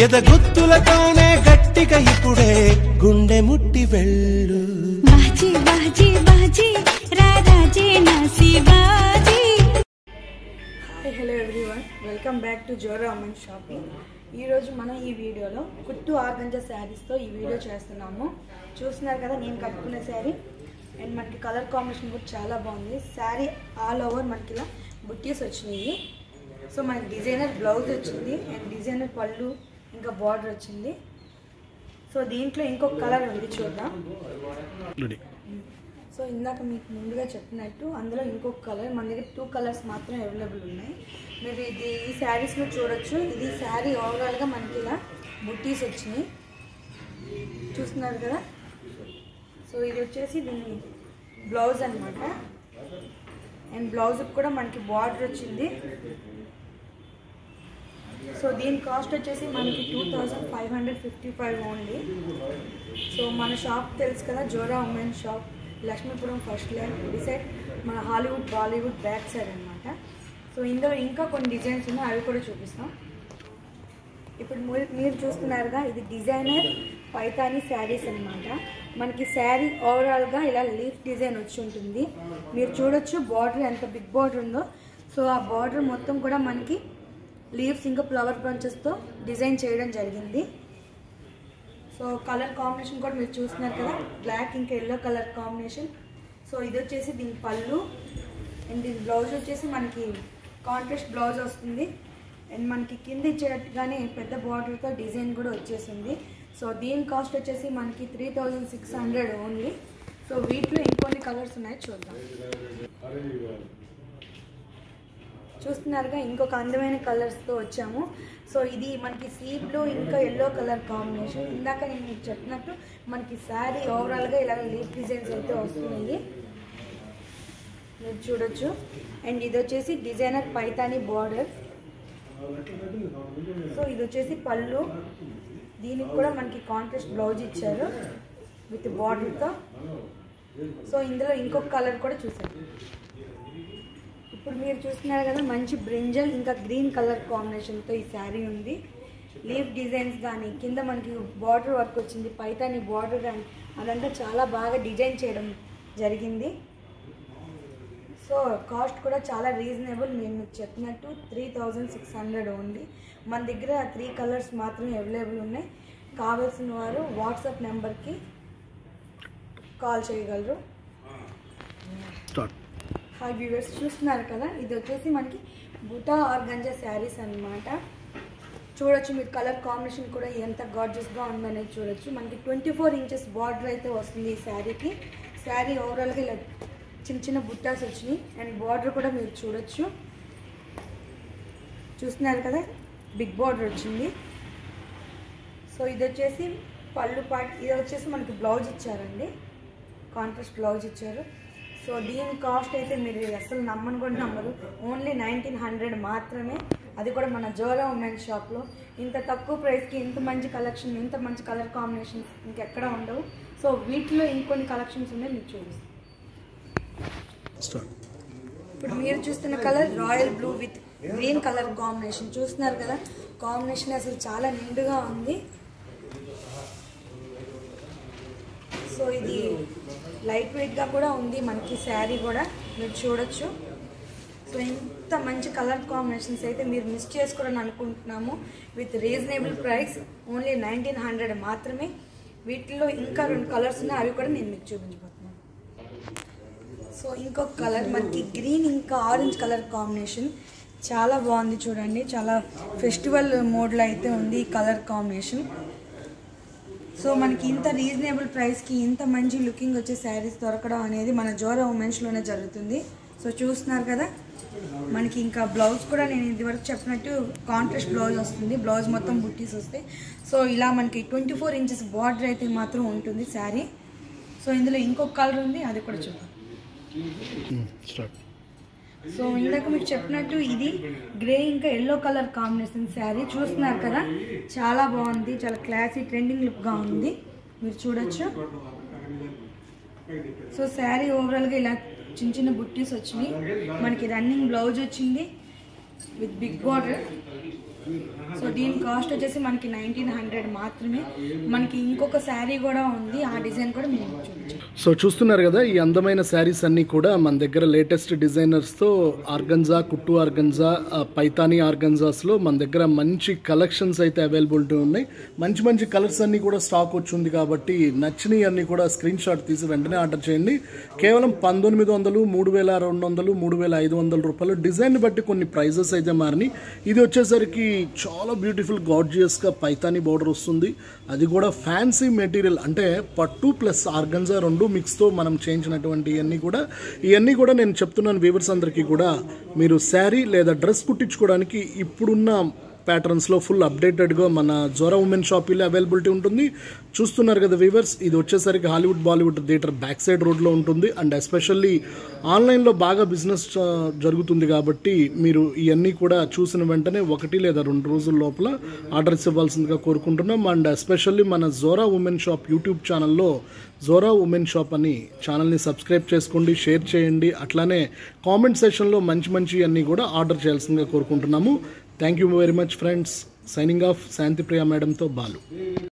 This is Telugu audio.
ఎదగుత్తులతోనే గట్టిగా ఇప్పుడే గుండె ముట్టి వెళ్ళు బాజీ బాజీ బాజీ రారాజే నా Shivaji hi hello everyone welcome back to Jora Aman shopping ఈరోజు మనం ఈ వీడియోలో కుట్టు ఆర్గంజా శారీస్తో ఈ వీడియో చేస్తున్నాము చూస్తున్నారు కదా నేను కట్టుకున్న శారీ అండ్ మనకి కలర్ కాంబినేషన్ కూడా చాలా బాగుంది శారీ ఆల్ ఓవర్ మనకి ఇలా బుట్టీస్ వచ్చినాయి సో మనకి డిజైనర్ బ్లౌజ్ వచ్చింది అండ్ డిజైనర్ పళ్ళు ఇంకా బార్డర్ వచ్చింది సో దీంట్లో ఇంకొక కలర్ ఉంది చూద్దాం సో ఇందాక మీకు ముందుగా చెప్పినట్టు అందులో ఇంకొక కలర్ మన దగ్గర టూ కలర్స్ మాత్రం అవైలబుల్ ఉన్నాయి మీరు ఇది ఈ శారీస్లో చూడొచ్చు ఇది శారీ ఓవరాల్గా మనకి ఇలా బుట్టీస్ వచ్చినాయి చూస్తున్నారు కదా సో ఇది వచ్చేసి దీని బ్లౌజ్ అనమాట అండ్ బ్లౌజ్కి కూడా మనకి బార్డర్ వచ్చింది సో దీని కాస్ట్ వచ్చేసి మనకి two thousand five hundred fifty five only so మన షాప్ తెలుసు కదా Jora women shop Lakshmipuram first line decide మన హాలీవుడ్ బాలీవుడ్ బ్యాక్ సైడ్ అనమాట సో ఇందులో ఇంకా కొన్ని డిజైన్స్ ఉన్నాయి అవి కూడా చూపిస్తాం ఇప్పుడు మీరు- మీరు చూస్తున్నారుగా ఇది డిజైనర్ పైతానీ శారీస్ అన్నమాట మనకి శారీ ఓవరాల్గా ఇలా లీఫ్ డిజైన్ వచ్చి ఉంటుంది మీరు చూడొచ్చు బార్డర్ ఎంత బిగ్ బార్డర్ ఉందో సో ఆ బార్డర్ మొత్తం కూడా మనకి లీవ్స్ ఇంకా ఫ్లవర్ బంచెస్తో డిజైన్ చేయడం జరిగింది సో కలర్ కాంబినేషన్ కూడా మీరు చూస్తున్నారు కదా బ్లాక్ ఇంకా ఎల్లో కలర్ కాంబినేషన్ సో ఇది వచ్చేసి దీని పళ్ళు అండ్ దీని బ్లౌజ్ వచ్చేసి మనకి కాంట్రాస్ట్ బ్లౌజ్ వస్తుంది అండ్ మనకి కింద ఇచ్చేటట్టుగానే పెద్ద బార్డర్తో డిజైన్ కూడా వచ్చేసింది సో దీని కాస్ట్ వచ్చేసి మనకి three thousand six hundred only so వీటిలో ఇంకొన్ని కలర్స్ ఉన్నాయి చూద్దాం చూస్తున్నారుగా ఇంకొక అందమైన కలర్స్తో వచ్చాము సో ఇది మనకి సీ బ్లూ ఇంకా ఎల్లో కలర్ కాంబినేషన్ ఇందాక నేను మీకు చెప్పినట్టు మనకి శారీ ఓవరాల్గా ఇలా లీఫ్ డిజైన్స్ అయితే వస్తున్నాయి మీరు చూడొచ్చు అండ్ ఇది వచ్చేసి డిజైనర్ పైతాని బార్డర్ సో ఇది వచ్చేసి పళ్ళు దీనికి కూడా మనకి కాంట్రాస్ట్ బ్లౌజ్ ఇచ్చారు విత్ బార్డర్తో సో ఇందులో ఇంకొక కలర్ కూడా చూసారు ఇప్పుడు మీరు చూస్తున్నారు కదా మంచి బ్రింజల్ ఇంకా గ్రీన్ కలర్ కాంబినేషన్తో ఈ శారీ ఉంది లీఫ్ డిజైన్స్ కానీ కింద మనకి బార్డర్ వర్క్ వచ్చింది పైతాని బార్డర్ కానీ అదంతా చాలా బాగా డిజైన్ చేయడం జరిగింది సో కాస్ట్ కూడా చాలా రీజనబుల్ మేము మీకు చెప్పినట్టు three thousand six hundred only మన దగ్గర త్రీ కలర్స్ మాత్రమే అవైలబుల్ ఉన్నాయి కావాల్సిన వారు వాట్సాప్ నెంబర్కి కాల్ చేయగలరు హాయ్ వ్యూవర్స్ చూస్తున్నారు కదా ఇది వచ్చేసి మనకి బుటా ఆర్గంజా శారీస్ అన్నమాట చూడొచ్చు మీరు కలర్ కాంబినేషన్ కూడా ఎంత గార్జెస్గా ఉందనేది చూడొచ్చు మనకి ట్వంటీ ఫోర్ ఇంచెస్ బార్డర్ అయితే వస్తుంది ఈ శారీకి శారీ ఓవరాల్గా ఇలా చిన్న చిన్న బుట్టాస్ వచ్చినాయి అండ్ బార్డర్ కూడా మీరు చూడొచ్చు చూస్తున్నారు కదా బిగ్ బార్డర్ వచ్చింది సో ఇది వచ్చేసి పళ్ళు పాట్ ఇది వచ్చేసి మనకి బ్లౌజ్ ఇచ్చారండి కాంట్రాస్ట్ బ్లౌజ్ ఇచ్చారు సో దీని కాస్ట్ అయితే మీరు అసలు నమ్మను కూడా నమ్మరు ఓన్లీ నైన్టీన్ హండ్రెడ్ మాత్రమే అది కూడా మన జోరా ఉమెన్ షాప్లో ఇంత తక్కువ ప్రైస్కి ఇంత మంచి కలెక్షన్ ఇంత మంచి కలర్ కాంబినేషన్స్ ఇంకెక్కడ ఉండవు సో వీటిలో ఇంకొన్ని కలెక్షన్స్ ఉన్నాయి మీకు చూపిస్తాను ఇప్పుడు మీరు చూస్తున్న colour royal blue with green colour combination చూస్తున్నారు కదా కాంబినేషన్ అసలు చాలా నిండుగా ఉంది సో ఇది లైట్ వెయిట్గా కూడా ఉంది మనకి శారీ కూడా మీరు చూడొచ్చు సో ఇంత మంచి కలర్ కాంబినేషన్స్ అయితే మీరు మిస్ చేసుకోరని అనుకుంటున్నాము with reasonable price only nineteen hundred మాత్రమే వీటిలో ఇంకా రెండు కలర్స్ ఉన్నాయి అవి కూడా నేను మీకు చూపించబోతున్నాను సో ఇంకొక కలర్ మనకి గ్రీన్ ఇంకా ఆరెంజ్ కలర్ కాంబినేషన్ చాలా బాగుంది చూడండి చాలా ఫెస్టివల్ మోడ్లో అయితే ఉంది ఈ కలర్ కాంబినేషన్ సో మనకి ఇంత రీజనబుల్ ప్రైస్కి ఇంత మంచి లుకింగ్ వచ్చే శారీస్ దొరకడం అనేది మన జోరా ఉమెన్స్లోనే జరుగుతుంది సో చూస్తున్నారు కదా మనకి ఇంకా బ్లౌజ్ కూడా నేను ఇదివరకు చెప్పినట్టు కాంట్రాస్ట్ బ్లౌజ్ వస్తుంది బ్లౌజ్ మొత్తం బుట్టీస్ వస్తాయి సో ఇలా మనకి ట్వంటీ ఫోర్ ఇంచెస్ బార్డర్ అయితే మాత్రం ఉంటుంది శారీ సో ఇందులో ఇంకొక కలర్ ఉంది అది కూడా చూద్దాం సో ఇందాక మీకు చెప్పినట్టు ఇది గ్రే ఇంకా ఎల్లో కలర్ కాంబినేషన్ శారీ చూస్తున్నారు కదా చాలా బాగుంది చాలా క్లాసీ ట్రెండింగ్ లుక్గా ఉంది మీరు చూడొచ్చు సో శారీ ఓవరాల్గా ఇలా చిన్న చిన్న బుట్టీస్ వచ్చినాయి మనకి రన్నింగ్ బ్లౌజ్ వచ్చింది విత్ బిగ్ బార్డర్ సో దీని కాస్ట్ వచ్చేసి మనకి నైన్టీన్ హండ్రెడ్ మాత్రమే మనకి ఇంకొక శారీ కూడా ఉంది ఆ డిజైన్ కూడా మేము చూపించాం సో చూస్తున్నారు కదా ఈ అందమైన శారీస్ అన్నీ కూడా మన దగ్గర లేటెస్ట్ డిజైనర్స్తో ఆర్గన్జా కుట్టు ఆర్గన్జా ఆ, పైతానీ ఆర్గన్జాస్లో మన దగ్గర మంచి కలెక్షన్స్ అయితే అవైలబిలిటీ ఉన్నాయి మంచి మంచి కలర్స్ అన్నీ కూడా స్టాక్ వచ్చింది కాబట్టి నచ్చినవి అన్నీ కూడా స్క్రీన్ షాట్ తీసి వెంటనే ఆర్డర్ చేయండి కేవలం పంతొమ్మిది వందలు మూడు వేల రెండు వందలు మూడు వేల ఐదు వందల రూపాయలు డిజైన్ బట్టి కొన్ని ప్రైజెస్ అయితే మారినాయి ఇది వచ్చేసరికి చాలా బ్యూటిఫుల్ గార్జియస్గా పైతానీ బార్డర్ వస్తుంది అది కూడా ఫ్యాన్సీ మెటీరియల్ అంటే పట్టు ప్లస్ ఆర్గన్జా రెండు మిక్స్తో మనం చేయించినటువంటి ఇవన్నీ కూడా ఇవన్నీ కూడా నేను చెప్తున్నాను వ్యూవర్స్ అందరికీ కూడా మీరు శారీ లేదా డ్రెస్ కుట్టించుకోవడానికి ఇప్పుడున్న ప్యాటర్న్స్లో ఫుల్ అప్డేటెడ్గా మన జోరా ఉమెన్ షాపీలో అవైలబిలిటీ ఉంటుంది చూస్తున్నారు కదా వీవర్స్ ఇది వచ్చేసరికి Hollywood Bollywood theatre back side రోడ్లో ఉంటుంది అండ్ ఎస్పెషల్లీ ఆన్లైన్లో బాగా బిజినెస్ ఆ, జరుగుతుంది కాబట్టి మీరు ఇవన్నీ కూడా చూసిన వెంటనే ఒకటి లేదా రెండు రోజుల లోపల ఆర్డర్స్ ఇవ్వాల్సిందిగా కోరుకుంటున్నాం అండ్ ఎస్పెషల్లీ మన జోరా ఉమెన్ షాప్ యూట్యూబ్ ఛానల్లో జోరా ఉమెన్ షాప్ అని ఛానల్ని సబ్స్క్రైబ్ చేసుకోండి షేర్ చేయండి అట్లానే కామెంట్ సెషన్లో మంచి మంచి అన్నీ కూడా ఆర్డర్ చేయాల్సిందిగా కోరుకుంటున్నాము thank you very much friends signing off Shantipriya మేడంతో బాలు